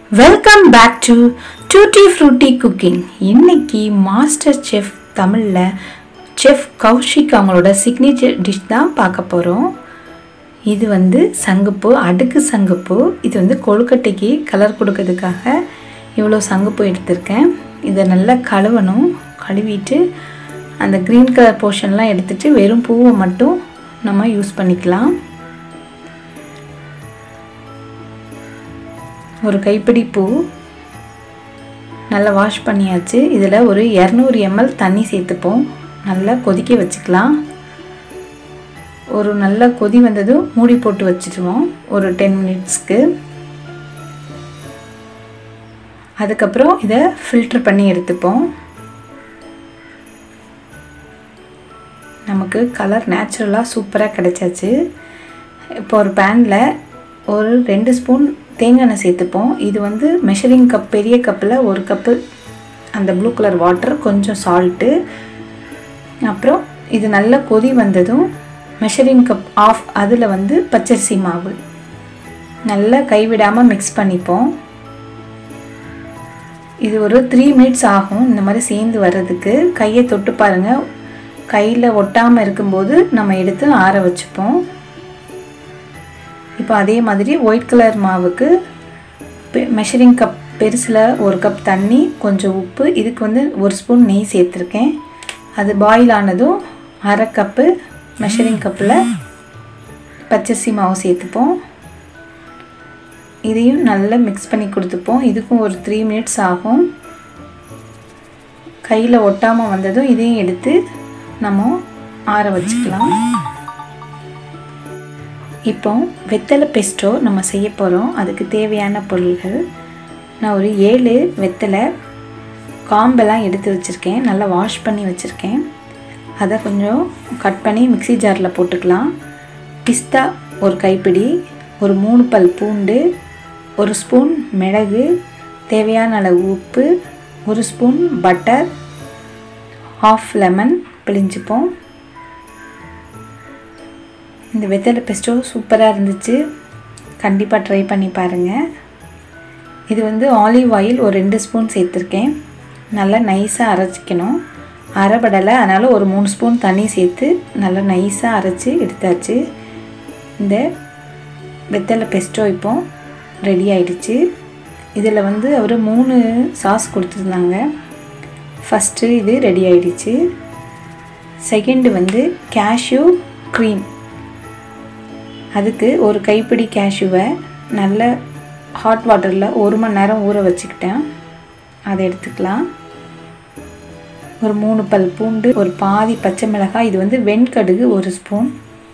welcome back to Tutti Frutti cooking இன்னைக்கு master chef தமிழில் chef Kaushik அவங்களோட சிக்னேச்சர் டிஷ் தான் பார்க்க போகிறோம் இது வந்து சங்குப்பூ அடுக்கு சங்குப்பூ இது வந்து கொழுக்கட்டைக்கு கலர் கொடுக்கறதுக்காக இவ்வளோ சங்குப்பூ எடுத்திருக்கேன் இதை நல்லா கழுவணும் கழுவிட்டு அந்த க்ரீன் கலர் போர்ஷன்லாம் எடுத்துட்டு வெறும் பூவை மட்டும் நம்ம யூஸ் பண்ணிக்கலாம் ஒரு கைப்பிடி பூ நல்லா வாஷ் பண்ணியாச்சு இதில் ஒரு இரநூறு எம்எல் தண்ணி சேர்த்துப்போம் நல்லா கொதிக்க வச்சுக்கலாம் ஒரு நல்ல கொதி வந்ததும் மூடி போட்டு வச்சுருவோம் ஒரு டென் மினிட்ஸ்க்கு அதுக்கப்புறம் இதை ஃபில்டர் பண்ணி எடுத்துப்போம் நமக்கு கலர் நேச்சுரலாக சூப்பராக கிடைச்சாச்சு இப்போ ஒரு பேனில் ஒரு ரெண்டு ஸ்பூன் தேங்காய் எண்ணெய் சேர்த்துப்போம் இது வந்து மெஷரிங் கப் பெரிய கப்பில் ஒரு கப்பு அந்த ப்ளூ கலர் வாட்டர் கொஞ்சம் சால்ட்டு அப்புறம் இது நல்ல கொதி வந்ததும் மெஷரிங் கப் ஆஃப் அதில் வந்து பச்சரிசி மாவு நல்லா கைவிடாமல் மிக்ஸ் பண்ணிப்போம் இது ஒரு த்ரீ மினிட்ஸ் ஆகும் இந்த மாதிரி சேர்ந்து வர்றதுக்கு கையை தொட்டு பாருங்கள் கையில் ஒட்டாமல் இருக்கும்போது நம்ம எடுத்து ஆற வச்சுப்போம் இப்போ அதே மாதிரி ஒயிட் கலர் மாவுக்கு மெஷரிங் கப் பெருசில் ஒரு கப் தண்ணி கொஞ்சம் உப்பு இதுக்கு வந்து ஒரு ஸ்பூன் நெய் சேர்த்துருக்கேன் அது பாயில் ஆனதும் அரை கப்பு மெஷரிங் கப்பில் பச்சரிசி மாவு சேர்த்துப்போம் இதையும் நல்லா மிக்ஸ் பண்ணி கொடுத்துப்போம் இதுக்கும் ஒரு த்ரீ மினிட்ஸ் ஆகும் கையில் ஒட்டாமல் வந்ததும் இதையும் எடுத்து நம்ம ஆற வச்சுக்கலாம் இப்போ வெத்தலை பெஸ்டோ நம்ம செய்ய போகிறோம் அதுக்கு தேவையான பொருள்கள் நான் ஒரு ஏழு வெத்தலை காம்பெல்லாம் எடுத்து வச்சுருக்கேன் நல்லா வாஷ் பண்ணி வச்சுருக்கேன் அதை கொஞ்சம் கட் பண்ணி மிக்சி ஜாரில் போட்டுக்கலாம் பிஸ்தா ஒரு கைப்பிடி ஒரு மூணு பல் பூண்டு ஒரு ஸ்பூன் மிளகு தேவையான அளவு உப்பு ஒரு ஸ்பூன் பட்டர் ஆஃப் லெமன் பிழிஞ்சுப்போம் இந்த வெத்தலை பெஸ்டோ சூப்பராக இருந்துச்சு கண்டிப்பாக ட்ரை பண்ணி பாருங்கள் இது வந்து ஆலிவ் ஆயில் ஒரு ரெண்டு ஸ்பூன் சேர்த்துருக்கேன் நல்லா நைஸாக அரைச்சிக்கணும் அரைப்படலை அதனால் ஒரு மூணு ஸ்பூன் தண்ணி சேர்த்து நல்லா நைஸாக அரைச்சி எடுத்தாச்சு இந்த வெத்தலை பெஸ்டோ இப்போ ரெடி ஆயிடுச்சு இதில் வந்து அவர் மூணு சாஸ் கொடுத்துருந்தாங்க ஃபஸ்ட்டு இது ரெடி ஆயிடுச்சு செகண்டு வந்து கேஷ்யூ க்ரீம் அதுக்கு ஒரு கைப்பிடி கேஷ்யூவை நல்ல ஹாட் வாட்டரில் ஒரு மணி நேரம் ஊற வச்சுக்கிட்டேன் அதை எடுத்துக்கலாம் ஒரு மூணு பல் பூண்டு ஒரு பாதி பச்சை மிளகாய் இது வந்து வெண்கடுகு ஒரு ஸ்பூன்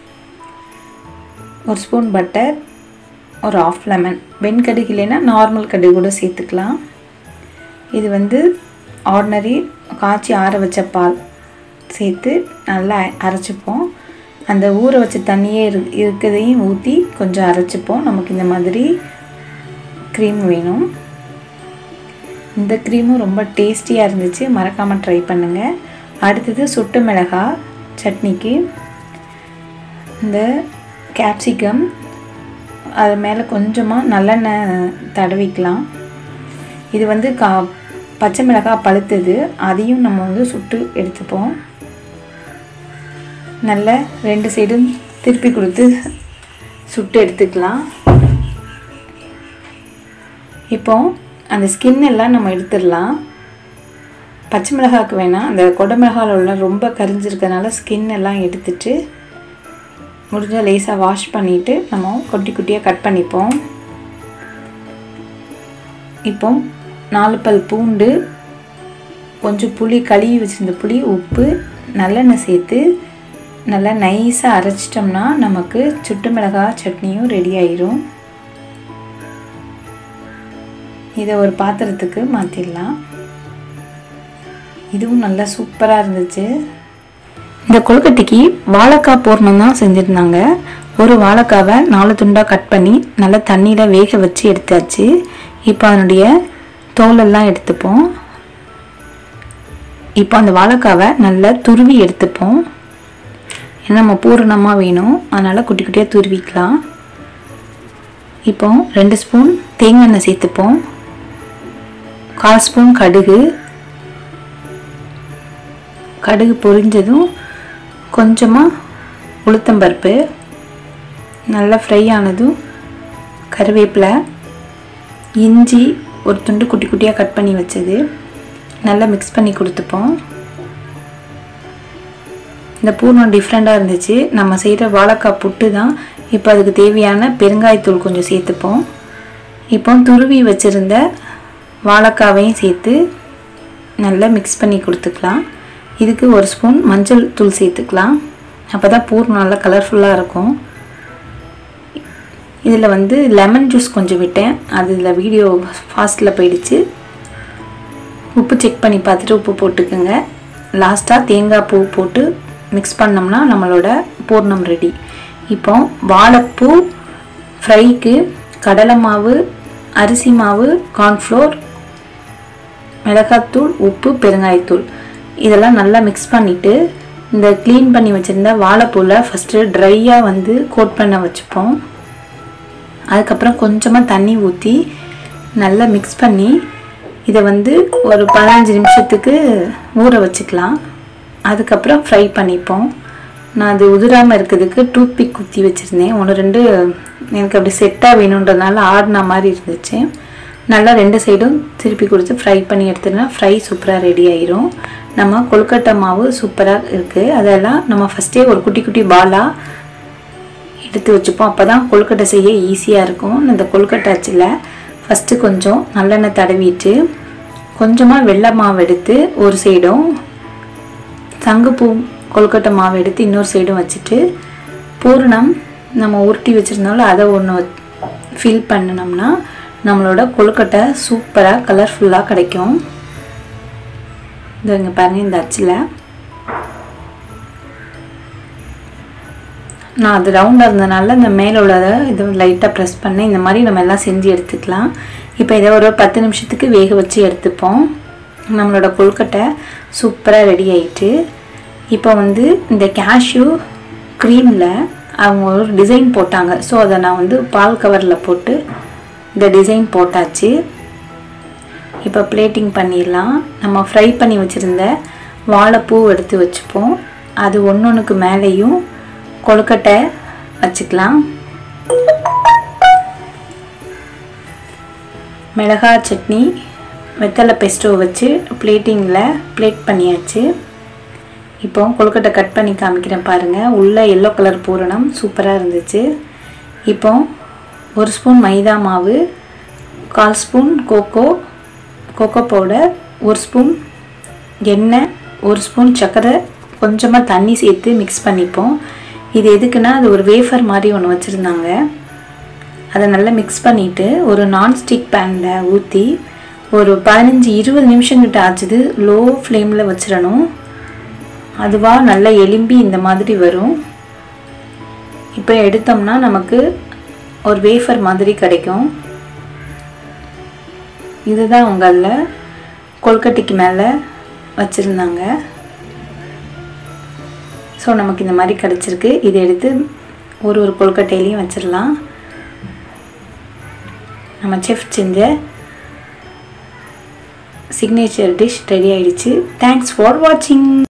ஒரு ஸ்பூன் பட்டர் ஒரு ஆஃப் லெமன் வெண்கடுகு இல்லைன்னா நார்மல் கடுகு கூட சேர்த்துக்கலாம் இது வந்து ஆர்டினரி காய்ச்சி ஆற வச்ச பால் சேர்த்து நல்லா அரைச்சிப்போம் அந்த ஊற வச்ச தண்ணியே இரு இருக்கிறதையும் ஊற்றி கொஞ்சம் அரைச்சிப்போம் நமக்கு இந்த மாதிரி க்ரீம் வேணும் இந்த க்ரீமும் ரொம்ப டேஸ்டியாக இருந்துச்சு மறக்காமல் ட்ரை பண்ணுங்கள் அடுத்தது சுட்டு மிளகாய் சட்னிக்கு இந்த கேப்சிகம் அது மேலே கொஞ்சமாக நல்லெண்ணெய் தடவிக்கலாம் இது வந்து கா பச்சை மிளகாய் பழுத்தது அதையும் நம்ம வந்து சுட்டு எடுத்துப்போம் நல்ல ரெண்டு சைடும் திருப்பி கொடுத்து சுட்டு எடுத்துக்கலாம் இப்போ அந்த ஸ்கின் எல்லாம் நம்ம எடுத்துடலாம் பச்சை மிளகாய்க்கு வேணாம் அந்த கொடை மிளகாயில் உள்ள ரொம்ப கரிஞ்சிருக்கனால ஸ்கின் எல்லாம் எடுத்துட்டு முடிஞ்ச லேசாக வாஷ் பண்ணிவிட்டு நம்ம குட்டி குட்டியாக கட் பண்ணிப்போம் இப்போ நாலு பல் பூண்டு கொஞ்சம் புளி கழுவி வச்சுருந்த புளி உப்பு நல்லெண்ணெய் சேர்த்து நல்லா நைஸாக அரைச்சிட்டோம்னா நமக்கு சுட்டு மிளகாய் சட்னியும் ரெடி ஆயிரும் இதை ஒரு பாத்திரத்துக்கு மாற்றிடலாம் இதுவும் நல்லா சூப்பராக இருந்துச்சு இந்த கொழுக்கட்டைக்கு வாழைக்காய் பூர்ணம் தான் செஞ்சுருந்தாங்க ஒரு வாழைக்காவை நாலு துண்டாக கட் பண்ணி நல்லா தண்ணியில் வேக வச்சு எடுத்தாச்சு இப்போ அதனுடைய தோலெல்லாம் எடுத்துப்போம் இப்போ அந்த வாழைக்காவை நல்லா துருவி எடுத்துப்போம் ஏன்னா நம்ம பூரணமாக வேணும் அதனால் குட்டி குட்டியாக துருவிக்கலாம் இப்போ ரெண்டு ஸ்பூன் தேங்காய் எண்ணெய் சேர்த்துப்போம் கால் ஸ்பூன் கடுகு கடுகு பொரிஞ்சதும் கொஞ்சமாக உளுத்தம்பருப்பு நல்லா ஃப்ரை ஆனதும் கருவேப்பிலை இஞ்சி ஒரு துண்டு குட்டி குட்டியாக கட் பண்ணி வச்சது நல்லா மிக்ஸ் பண்ணி கொடுத்துப்போம் இந்த பூர்ணம் டிஃப்ரெண்ட்டாக இருந்துச்சு நம்ம செய்கிற வாழைக்காய் புட்டு தான் இப்போ அதுக்கு தேவையான பெருங்காயத்தூள் கொஞ்சம் சேர்த்துப்போம் இப்போ துருவி வச்சுருந்த வாழைக்காவையும் சேர்த்து நல்லா மிக்ஸ் பண்ணி கொடுத்துக்கலாம் இதுக்கு ஒரு ஸ்பூன் மஞ்சள் தூள் சேர்த்துக்கலாம் அப்போ தான் பூர்ணம் நல்லா கலர்ஃபுல்லாக இருக்கும் இதில் வந்து லெமன் ஜூஸ் கொஞ்சம் விட்டேன் அது இதில் வீடியோ ஃபாஸ்ட்டில் போயிடுச்சு உப்பு செக் பண்ணி பார்த்துட்டு உப்பு போட்டுக்கோங்க லாஸ்ட்டாக தேங்காய் பூ போட்டு மிக்ஸ் பண்ணோம்னா நம்மளோட பூர்ணம் ரெடி இப்போ வாழைப்பூ ஃப்ரைக்கு கடலை மாவு அரிசி மாவு கார்ன்ஃப்ளோர் மிளகாத்தூள் உப்பு பெருங்காயத்தூள் இதெல்லாம் நல்லா மிக்ஸ் பண்ணிவிட்டு இந்த க்ளீன் பண்ணி வச்சுருந்த வாழைப்பூவில் ஃபஸ்ட்டு ட்ரையாக வந்து கோட் பண்ண வச்சுப்போம் அதுக்கப்புறம் கொஞ்சமாக தண்ணி ஊற்றி நல்லா மிக்ஸ் பண்ணி இதை வந்து ஒரு பதினஞ்சு நிமிஷத்துக்கு ஊற வச்சுக்கலாம் அதுக்கப்புறம் ஃப்ரை பண்ணிப்போம் நான் அது உதிராமல் இருக்கிறதுக்கு டூத் பிக் குத்தி வச்சுருந்தேன் ஒன்று ரெண்டு எனக்கு அப்படி செட்டாக வேணுன்றதுனால ஆடின மாதிரி இருந்துச்சு நல்லா ரெண்டு சைடும் திருப்பி கொடுத்து ஃப்ரை பண்ணி எடுத்துனா ஃப்ரை சூப்பராக ரெடி ஆயிரும் நம்ம கொழுக்கட்டை மாவு சூப்பராக இருக்குது அதெல்லாம் நம்ம ஃபஸ்ட்டே ஒரு குட்டி குட்டி பாலாக எடுத்து வச்சுப்போம் அப்போ தான் கொழுக்கட்டை செய்ய ஈஸியாக இருக்கும் இந்த கொழுக்கட்டை அச்சில் ஃபஸ்ட்டு கொஞ்சம் நல்லெண்ணெய் தடவிட்டு கொஞ்சமாக வெள்ளை மாவு எடுத்து ஒரு சைடும் சங்குப்பூ கொழுக்கட்டை மாவு எடுத்து இன்னொரு சைடும் வச்சுட்டு பூரணம் நம்ம உருட்டி வச்சுருந்தாலும் அதை ஒன்று ஃபில் பண்ணினோம்னா நம்மளோட கொழுக்கட்டை சூப்பராக கலர்ஃபுல்லாக கிடைக்கும் இது இங்கே பாருங்கள் இந்த அச்சில் நான் அது ரவுண்டாக இருந்தனால இந்த மேலே உள்ளதை இது லைட்டாக ப்ரெஸ் பண்ணேன் இந்த மாதிரி நம்ம எல்லாம் செஞ்சு எடுத்துக்கலாம் இப்போ இதை ஒரு பத்து நிமிஷத்துக்கு வேக வச்சு எடுத்துப்போம் நம்மளோட கொழுக்கட்டை சூப்பராக ரெடி ஆயிட்டு இப்போ வந்து இந்த கேஷ்யூ க்ரீமில் அவங்க ஒரு டிசைன் போட்டாங்க ஸோ அதை நான் வந்து பால் கவரில் போட்டு இந்த டிசைன் போட்டாச்சு இப்போ பிளேட்டிங் பண்ணிடலாம் நம்ம ஃப்ரை பண்ணி வச்சுருந்த வாழைப்பூ எடுத்து வச்சுப்போம் அது ஒன்று ஒன்றுக்கு மேலேயும் கொழுக்கட்டை வச்சுக்கலாம் மிளகாய் சட்னி வெத்தலை பெஸ்டோ வச்சு பிளேட்டிங்கில் பிளேட் பண்ணியாச்சு இப்போ கொழுக்கட்டை கட் பண்ணி காமிக்கிறேன் பாருங்கள் உள்ளே எல்லோ கலர் பூரணம் சூப்பராக இருந்துச்சு இப்போ ஒரு ஸ்பூன் மைதா மாவு கால் ஸ்பூன் கோகோ கோகோ பவுடர் ஒரு ஸ்பூன் எண்ணெய் ஒரு ஸ்பூன் சர்க்கரை கொஞ்சமாக தண்ணி சேர்த்து மிக்ஸ் பண்ணிப்போம் இது எதுக்குன்னா அது ஒரு வேஃபர் மாதிரி ஒன்று வச்சுருந்தாங்க அதை நல்லா மிக்ஸ் பண்ணிவிட்டு ஒரு நான்ஸ்டிக் பேனில் ஊற்றி ஒரு பதினஞ்சு இருபது நிமிஷம் கிட்ட ஆச்சுது லோ ஃப்ளேமில் வச்சிடணும் அதுவாக நல்லா எலும்பி இந்த மாதிரி வரும் இப்போ எடுத்தோம்னா நமக்கு ஒரு வேஃபர் மாதிரி கிடைக்கும் இதுதான் உங்களில் கொல்கட்டைக்கு மேலே வச்சுருந்தாங்க ஸோ நமக்கு இந்த மாதிரி கிடச்சிருக்கு இதை எடுத்து ஒரு ஒரு கொழுக்கட்டையிலையும் வச்சிடலாம் நம்ம செஃப் செஞ்ச சிக்னேச்சர் டிஷ் ரெடி ஆயிடுச்சு தேங்க்ஸ் ஃபார் வாட்சிங்